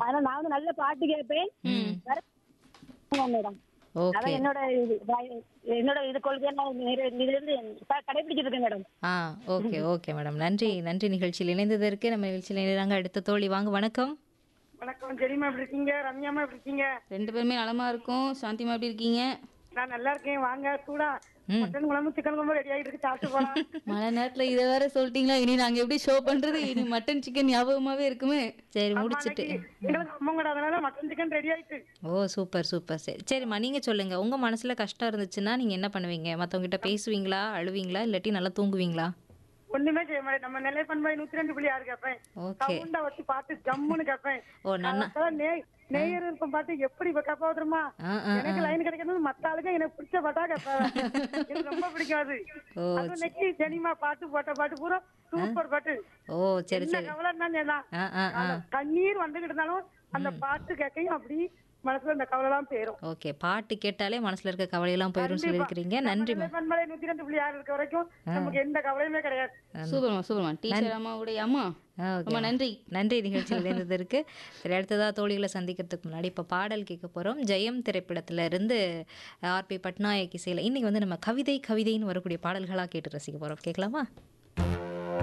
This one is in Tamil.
ஆனா நான் வந்து நல்ல பாட்டு கேட்பேன் வர- மேடம் ஓகே அதான் என்னோட இது வய- என்னோட இது கொள்கை நான் நிறைய- இதுல இருந்து க- கடைபிடிச்சிட்டு இருக்கேன் மேடம் ஆ ஓகே ஓகே மேடம் நன்றி நன்றி நிகழ்ச்சியில் இணைந்ததற்கு நம்ம நிகழ்ச்சியில் இணைந்தாங்க அடுத்த தோழி வாங்க வணக்கம் வணக்கம் ஜெரிமா எப்படி இருக்கீங்க ரம்யாமா எப்படி இருக்கீங்க ரெண்டு பேருமே நலமா இருக்கும் சாந்திமா எப்படி இருக்கீங்க நான் நல்லா இருக்கேன் வாங்க சூடா மட்டன் குழம்பு சிக்கன் குழம்பு ரெடி ஆகிட்டு இருக்கு சாப்பிட்டு போலாம் மழை நேரத்துல இதை வேற சொல்லிட்டீங்களா இனி நாங்க எப்படி ஷோ பண்றது இனி மட்டன் சிக்கன் ஞாபகமாவே இருக்குமே சரி முடிச்சிட்டு எங்களுக்கு அம்மங்கடை அதனால மட்டன் சிக்கன் ரெடி ஆயிட்டு ஓ சூப்பர் சூப்பர் சரி சரிம்மா நீங்க சொல்லுங்க உங்க மனசுல கஷ்டம் இருந்துச்சுன்னா நீங்க என்ன பண்ணுவீங்க மத்தவங்க கிட்ட பேசுவீங்களா அழுவீங்களா இல்லாட்டி நல்லா தூங்குவீங்களா ஒண்ணுமே செய்ய மாட்டேன் நம்ம நிலை பண்பாய் நூத்தி ரெண்டு புள்ளி ஆறு கேட்பேன் ஓகே சவுண்டா வச்சு பார்த்து ஜம்முன்னு கேட்பேன் ஓ நன்னா அப்பதான் நே நேயர் இருக்கும் பார்த்து எப்படி இப்ப கேப்பா தெரியுமா ஆ ஆ எனக்கு லைன் கிடைக்கிறது மத்த ஆளுங்க எனக்கு பிடிச்ச பாட்டா கேட்பாங்க எனக்கு ரொம்ப பிடிக்கும் அது ஓ அது இன்னைக்கு ஜெனிமா பாட்டு போட்ட பாட்டு பூரா சூப்பர் பாட்டு ஓ சரி என்ன சரி கவலை இருந்தாலும் ஆ ஆ ஆ அந்த கண்ணீர் வந்துகிட்டு இருந்தாலும் அந்த பாட்டு கேட்கையும் அப்படி மனசுல அந்த கவலை எல்லாம் போயிரும் ஓகே பாட்டு கேட்டாலே மனசுல இருக்க கவலையெல்லாம் போயிடும் சொல்லியிருக்கிறீங்க நன்றி மேம் பண்பலை நூத்தி ரெண்டு புள்ளி ஆறு இருக்க வரைக்கும் நமக்கு எந்த கவலையுமே கிடையாது சூப்பர்மா சூப்பர்மா டீச்சர் அம்மாவுடைய அம்மா ஓகே ரொம்ப நன்றி நன்றி நிகழ்ச்சியில் இருந்ததற்கு சரி அடுத்ததா தோழிகளை சந்திக்கிறதுக்கு முன்னாடி இப்போ பாடல் கேட்க போகிறோம் ஜெயம் திரைப்படத்துல இருந்து ஆர்பி பட்நாயக் இசையில் இன்னைக்கு வந்து நம்ம கவிதை கவிதைன்னு வரக்கூடிய பாடல்களாக கேட்டு ரசிக்க போகிறோம் கேட்கலாமா